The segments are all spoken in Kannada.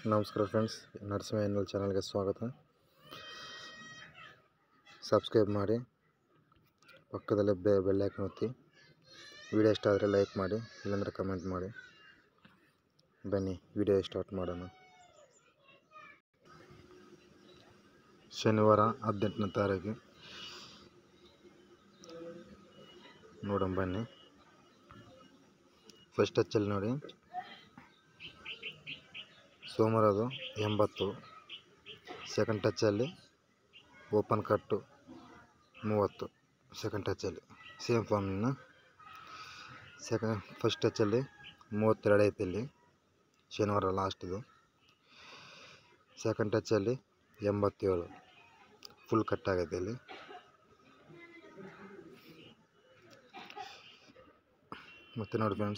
ನಮಸ್ಕಾರ ಫ್ರೆಂಡ್ಸ್ ನರಸಿಂಹ ಎನ್ನಲ್ ಚಾನಲ್ಗೆ ಸ್ವಾಗತ ಸಬ್ಸ್ಕ್ರೈಬ್ ಮಾಡಿ ಪಕ್ಕದಲ್ಲೇ ಬೆ ಬೆಲ್ಲೈಕನ್ ಒತ್ತಿ ವಿಡಿಯೋ ಇಷ್ಟ ಆದರೆ ಲೈಕ್ ಮಾಡಿ ಇಲ್ಲಾಂದರೆ ಕಮೆಂಟ್ ಮಾಡಿ ಬನ್ನಿ ವಿಡಿಯೋ ಸ್ಟಾರ್ಟ್ ಮಾಡೋಣ ಶನಿವಾರ ಹದಿನೆಂಟನೇ ತಾರೀಕು ನೋಡೋಣ ಬನ್ನಿ ಫಸ್ಟ್ ಹಚ್ಚಲ್ಲಿ ನೋಡಿ ಸೋಮವಾರ ಅದು ಎಂಬತ್ತು ಸೆಕೆಂಡ್ ಟಚ್ಚಲ್ಲಿ ಓಪನ್ ಕಟ್ಟು ಮೂವತ್ತು ಸೆಕೆಂಡ್ ಟಚ್ಚಲ್ಲಿ ಸೇಮ್ ಫಾರ್ಮಿನ ಸೆಕೆಂಡ್ ಫಸ್ಟ್ ಟಚ್ಚಲ್ಲಿ ಮೂವತ್ತೆರಡು ಐತೆ ಇಲ್ಲಿ ಶನಿವಾರ ಲಾಸ್ಟಿದು ಸೆಕೆಂಡ್ ಟಚ್ಚಲ್ಲಿ ಎಂಬತ್ತೇಳು ಫುಲ್ ಕಟ್ ಆಗೈತೆ ಇಲ್ಲಿ ಮತ್ತೆ ನೋಡಿ ಫ್ರೆಂಡ್ಸ್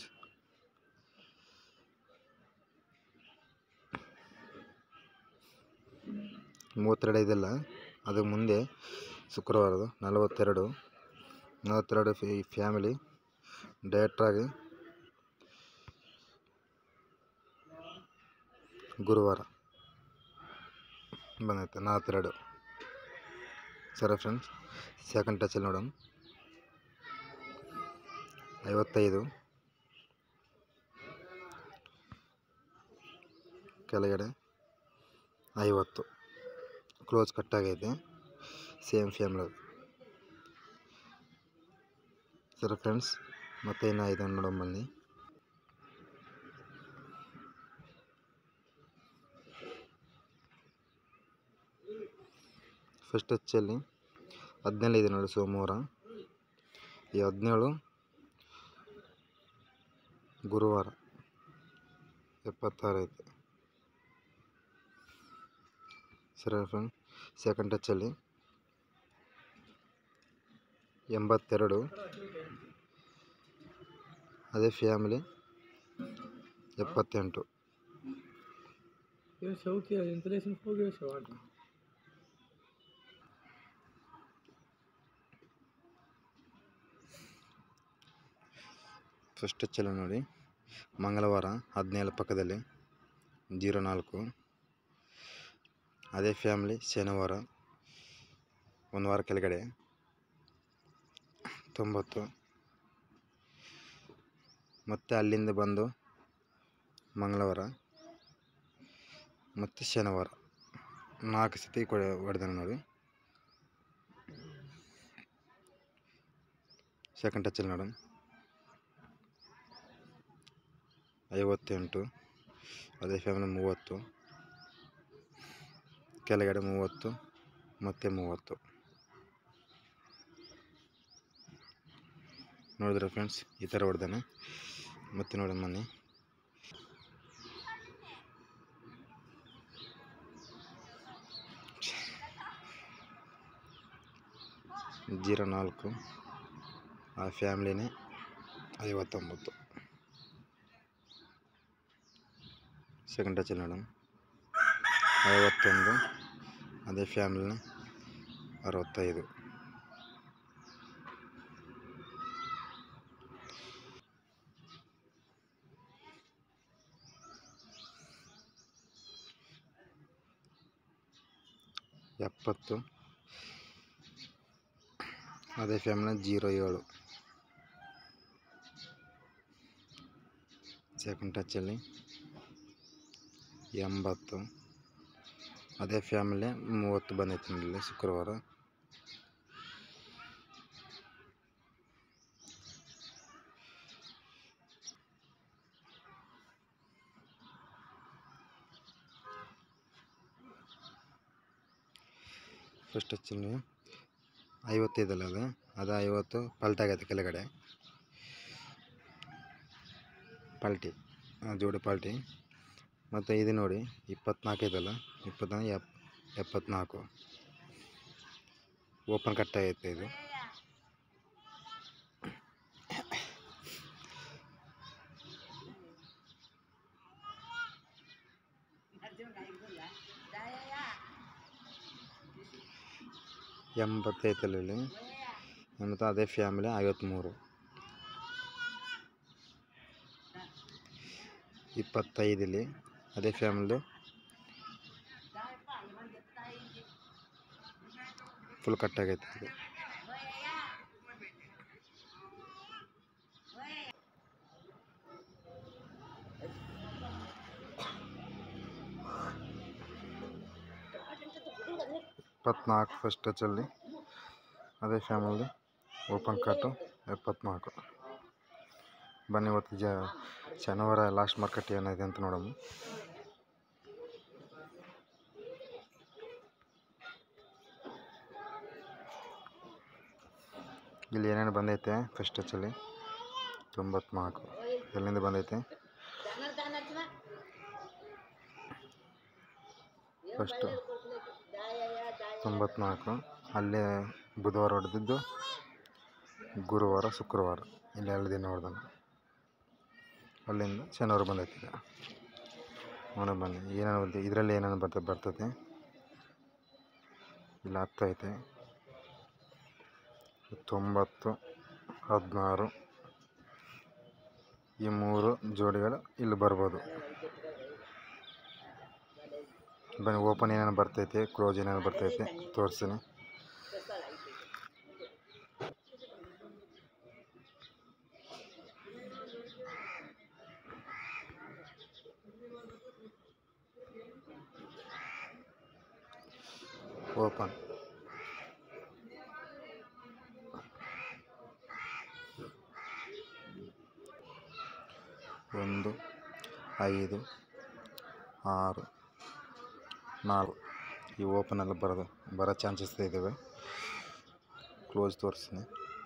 ಮೂವತ್ತೆರಡು ಇದೆಲ್ಲ ಅದು ಮುಂದೆ ಶುಕ್ರವಾರದು ನಲವತ್ತೆರಡು ನಲವತ್ತೆರಡು ಫಿ ಫ್ಯಾಮಿಲಿ ಡೈರೆಕ್ಟ್ರಾಗಿ ಗುರುವಾರ ಬಂದೈತೆ ನಲವತ್ತೆರಡು ಸರಿ ಫ್ರೆಂಡ್ಸ್ ಸೆಕೆಂಡ್ ಟಚಲ್ಲಿ ನೋಡೋಣ ಐವತ್ತೈದು ಕೆಳಗಡೆ ಐವತ್ತು ಕ್ಲೋಸ್ ಕಟ್ಟಾಗೈತೆ ಸೇಮ್ ಫ್ಯಾಮ್ಲಿ ಸರಿ ಫ್ರೆಂಡ್ಸ್ ಮತ್ತೆ ಇನ್ನು ಇದನ್ನು ನೋಡೋಣ ಬನ್ನಿ ಫಸ್ಟ್ ಹಚ್ಚಲ್ಲಿ ಹದಿನೇಳು ಇದೆ ನೋಡಿ ಸೋಮವಾರ ಈ ಹದಿನೇಳು ಗುರುವಾರ ಎಪ್ಪತ್ತಾರು ಐತೆ ಸರಿ ಫ್ರೆಂಡ್ ಸೆಕೆಂಡ್ ಟಚ್ಚಲ್ಲಿ ಎಂಬತ್ತೆರಡು ಅದೇ ಫ್ಯಾಮಿಲಿ ಎಪ್ಪತ್ತೆಂಟು Eu sou o que? Interesse no fogo, eu sou. Olha. First ಟಚ್ಚಲ್ಲಿ ನೋಡಿ ಮಂಗಳವಾರ ಹದಿನೇಳು ಪಕ್ಕದಲ್ಲಿ ಜೀರೋ ನಾಲ್ಕು ಅದೇ ಫ್ಯಾಮ್ಲಿ ಶನಿವಾರ ಒಂದು ವಾರ ಕೆಳಗಡೆ ತೊಂಬತ್ತು ಮತ್ತು ಅಲ್ಲಿಂದ ಬಂದು ಮಂಗಳವಾರ ಮತ್ತು ಶನಿವಾರ ನಾಲ್ಕು ಸತಿ ಕೊಡೆ ಹೊಡೆದಾನೆ ನೋಡಿ ಸೆಕೆಂಡ್ ಟಚ್ಚಲ್ಲಿ ನೋಡೋಣ ಐವತ್ತೆಂಟು ಅದೇ ಫ್ಯಾಮಿಲಿ ಮೂವತ್ತು ಕೆಳಗಡೆ ಮೂವತ್ತು ಮತ್ತು ಮೂವತ್ತು ನೋಡಿದ್ರೆ ಫ್ರೆಂಡ್ಸ್ ಈ ಥರ ಹೊಡೆದಾನೆ ಮತ್ತೆ ನೋಡಿ ಮನೆ ಜೀರೋ ನಾಲ್ಕು ಆ ಫ್ಯಾಮ್ಲಿನೇ ಐವತ್ತೊಂಬತ್ತು ಸೆಕೆಂಡ್ ಟಚಲ್ಲಿ ನೋಡೋಣ ಐವತ್ತೊಂದು ಅದೇ ಫ್ಯಾಮಿಲಿನ ಅರವತ್ತೈದು ಎಪ್ಪತ್ತು ಅದೇ ಫ್ಯಾಮಿಲಿನ ಜೀರೋ ಏಳು ಸೆಕೆಂಡ್ ಟಚ್ಚಲ್ಲಿ ಎಂಬತ್ತು ಅದೇ ಫ್ಯಾಮಿಲಿ ಮೂವತ್ತು ಬಂದೈತೆ ನೋಡಿ ಶುಕ್ರವಾರ ಫಸ್ಟ್ ಹಚ್ಚಲ್ಲಿ ಐವತ್ತೈದಲ್ಲ ಅದು ಅದು ಐವತ್ತು ಪಲ್ಟಾಗೈತೆ ಕೆಳಗಡೆ ಪಲ್ಟಿ ಆ, ಜೋಡಿ ಪಾಲ್ಟಿ ಮತ್ತು ಇದು ನೋಡಿ ಇಪ್ಪತ್ನಾಲ್ಕು ಇದಲ್ಲ ಇಪ್ಪತ್ನಾಲ್ಕು ಎಪ್ ಎಪ್ಪತ್ನಾಲ್ಕು ಓಪನ್ ಕಟ್ ಆಗೈತೆ ಇದು ಎಂಬತ್ತೈತಲ್ಲ ಇಲ್ಲಿ ಮತ್ತು ಅದೇ ಫ್ಯಾಮಿಲಿ ಐವತ್ತ್ಮೂರು ಇಪ್ಪತ್ತೈದಲ್ಲಿ ಅದೇ ಫ್ಯಾಮಿಲಿದು ಫುಲ್ ಕಟ್ಟಾಗೈತೆ ಇದು ಇಪ್ಪತ್ನಾಲ್ಕು ಫಸ್ಟ್ ಟಚಲ್ಲಿ ಅದೇ ಫ್ಯಾಮಿಲಿ ಓಪನ್ ಕಟ್ಟು ಎಪ್ಪತ್ನಾಲ್ಕು ಬನ್ನಿ ಇವತ್ತು ಜ ಶನಿವಾರ ಲಾಸ್ಟ್ ಮಾರ್ಕೆಟ್ ಏನಿದೆ ಅಂತ ನೋಡಮ್ಮ ಇಲ್ಲಿ ಏನೇನು ಬಂದೈತೆ ಫಸ್ಟ್ ಟಚಲ್ಲಿ ತೊಂಬತ್ನಾಲ್ಕು ಎಲ್ಲಿಂದ ಬಂದೈತೆ ಫಸ್ಟು ತೊಂಬತ್ನಾಲ್ಕು ಅಲ್ಲೇ ಬುಧವಾರ ಹೊಡೆದಿದ್ದು ಗುರುವಾರ ಶುಕ್ರವಾರ ಇಲ್ಲಿ ಎರಡು ದಿನ ಹೊಡೆದನು ಅಲ್ಲಿಂದ ಶನಿವಾರ ಬಂದೈತೆ ಈಗ ನೋಡೋಣ ಬನ್ನಿ ಏನೇನು ಬಂತು ಇದರಲ್ಲಿ ಏನೇನು ಬರ್ತ ಬರ್ತೈತೆ ಇಲ್ಲಿ ಹತ್ತು ಐತೆ ತೊಂಬತ್ತು ಹದಿನಾರು ಈ ಮೂರು ಜೋಡಿಗಳು ಇಲ್ಲಿ ಬರ್ಬೋದು ಬನ್ನಿ ಓಪನ್ ಏನೇನು ಬರ್ತೈತೆ ಕ್ಲೋಸ್ ಏನೇನು ಬರ್ತೈತೆ ತೋರಿಸ್ತೀನಿ ಓಪನ್ ಒಂದು ಐದು ಆರು ನಾಲ್ಕು ಈ ಓಪನಲ್ಲಿ ಬರೋದು ಬರೋ ಚಾನ್ಸಸ್ ಇದ್ದಾವೆ ಕ್ಲೋಸ್ ತೋರಿಸ್ತೀನಿ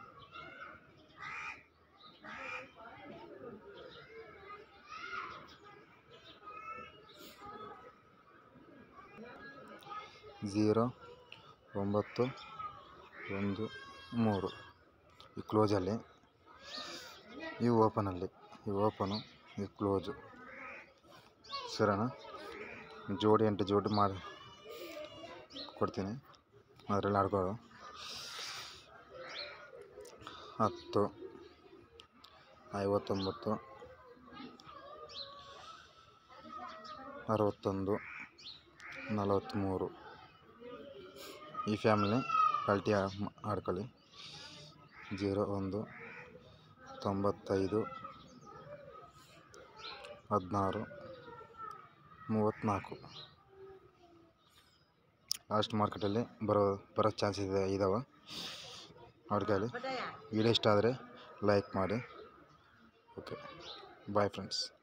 ಝೀರೋ ಒಂಬತ್ತು ಒಂದು ಮೂರು ಈ ಕ್ಲೋಸಲ್ಲಿ ಈ ಓಪನಲ್ಲಿ ಈ ಓಪನು ಈ ಕ್ಲೋಸು ಸರಿನಾ ಜೋಡಿ ಎಂಟು ಜೋಡಿ ಮಾಡಿ ಕೊಡ್ತೀನಿ ಅದರಲ್ಲಿ ಆಡ್ಕೊಳ್ಳೋ ಹತ್ತು ಐವತ್ತೊಂಬತ್ತು ಅರವತ್ತೊಂದು ನಲವತ್ತ್ಮೂರು ಈ ಫ್ಯಾಮಿಲಿ ಪಲ್ಟಿ ಆಡ್ಕೊಳ್ಳಿ ಜೀರೋ ಒಂದು ತೊಂಬತ್ತೈದು ಹದಿನಾರು ಮೂವತ್ತ್ನಾಲ್ಕು ಲಾಸ್ಟ್ ಮಾರ್ಕೆಟಲ್ಲಿ ಬರೋ ಬರೋ ಚಾನ್ಸ್ ಇದೆ ಇದ್ದಾವೆ ಅವ್ರ ಕೈಲಿ ವಿಡಿಯೋ ಇಷ್ಟ ಆದರೆ ಲೈಕ್ ಮಾಡಿ ಓಕೆ ಬಾಯ್ ಫ್ರೆಂಡ್ಸ್